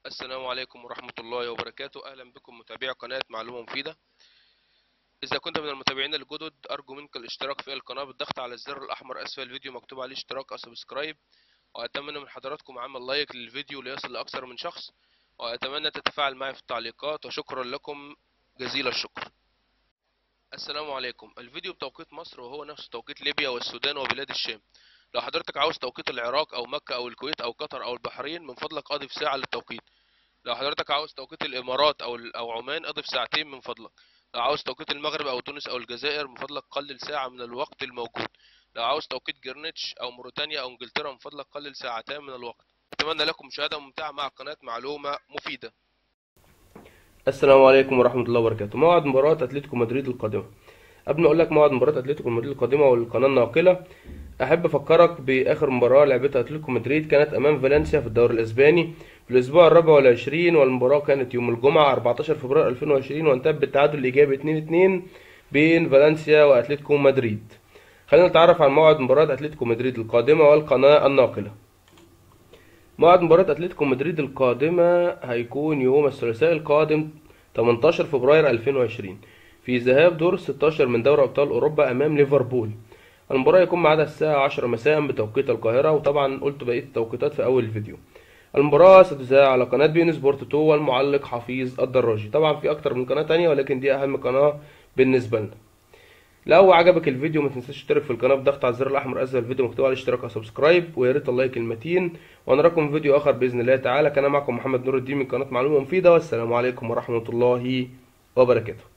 السلام عليكم ورحمة الله وبركاته أهلا بكم متابعي قناة معلومة مفيدة إذا كنت من المتابعين الجدد أرجو منك الاشتراك في القناة بالضغط على الزر الأحمر أسفل الفيديو مكتوب عليه اشتراك أو سبسكرايب وأتمنى من حضراتكم عمل لايك للفيديو ليصل لأكثر من شخص وأتمنى تتفاعل معي في التعليقات وشكرا لكم جزيل الشكر السلام عليكم الفيديو بتوقيت مصر وهو نفس توقيت ليبيا والسودان وبلاد الشام لو حضرتك عاوز توقيت العراق أو مكة أو الكويت أو قطر أو البحرين من فضلك أضف ساعة للتوقيت لو حضرتك عاوز توقيت الامارات او او عمان اضف ساعتين من فضلك لو عاوز توقيت المغرب او تونس او الجزائر من فضلك قلل ساعه من الوقت الموجود لو عاوز توقيت جرينتش او موريتانيا او انجلترا من فضلك قلل ساعتين من الوقت اتمنى لكم مشاهده ممتعه مع قناه معلومه مفيده السلام عليكم ورحمة الله وبركاته موعد مباراة أتلتيكو مدريد القادمة قبل ما أقول لك موعد مباراة أتلتيكو مدريد القادمة والقناة الناقلة أحب أفكرك بآخر مباراة لعبتها أتلتيكو مدريد كانت أمام فالنسيا في الدوري الأسباني في الأسبوع الرابع والعشرين والمباراة كانت يوم الجمعة 14 فبراير 2020 وانتهت بالتعادل الإيجابي 2-2 بين فالنسيا وأتلتيكو مدريد خلينا نتعرف عن موعد مباراة أتلتيكو مدريد القادمة والقناة الناقلة موعد مباراة أتلتيكو مدريد القادمة هيكون يوم الثلاثاء القادم 18 فبراير 2020 في ذهاب دور 16 من دوري أبطال أوروبا أمام ليفربول المباراة يكون ميعادها الساعة 10 مساء بتوقيت القاهرة وطبعا قلت بقية التوقيتات في أول الفيديو المباراة ستذاع على قناة بين سبورت 2 والمعلق حفيظ الدراجي طبعا في أكتر من قناة تانية ولكن دي أهم قناة بالنسبة لنا لو عجبك الفيديو ما تنساش تشترك في القناة بضغط على الزر الأحمر أسفل الفيديو مكتوب عليه اشتراك أو سبسكرايب ويا ريت اللايك المتين ونراكم في فيديو آخر بإذن الله تعالى كان معكم محمد نور الدين من قناة معلومة مفيدة والسلام عليكم ورحمة الله وبركاته